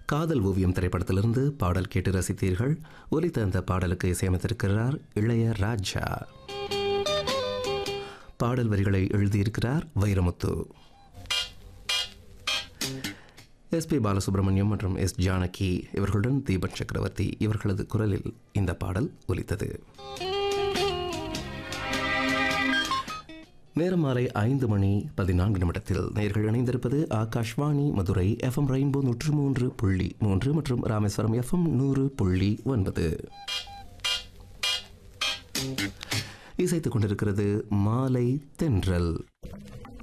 காதல் ஓவியம் திரைப்படத்திலிருந்து பாடல் கேட்டு ரசித்தீர்கள் ஒலித்த அந்த பாடலுக்கு இசையமைத்திருக்கிறார் இளைய ராஜா பாடல் வரிகளை எழுதியிருக்கிறார் வைரமுத்து எஸ்பி பாலசுப்ரமணியம் மற்றும் எஸ் ஜானகி இவர்களுடன் தீபக் சக்கரவர்த்தி இவர்களது குரலில் இந்த பாடல் ஒலித்தது நேரம் மாலை ஐந்து மணி பதினான்கு நிமிடத்தில் நேர்கள் இணைந்திருப்பது ஆகாஷ்வாணி மதுரை எஃப்எம் ரெயின்போ நூற்று மூன்று புள்ளி மூன்று மற்றும் ராமேஸ்வரம் எஃப்எம் நூறு புள்ளி ஒன்பது இசைத்துக் கொண்டிருக்கிறது மாலை தென்றல்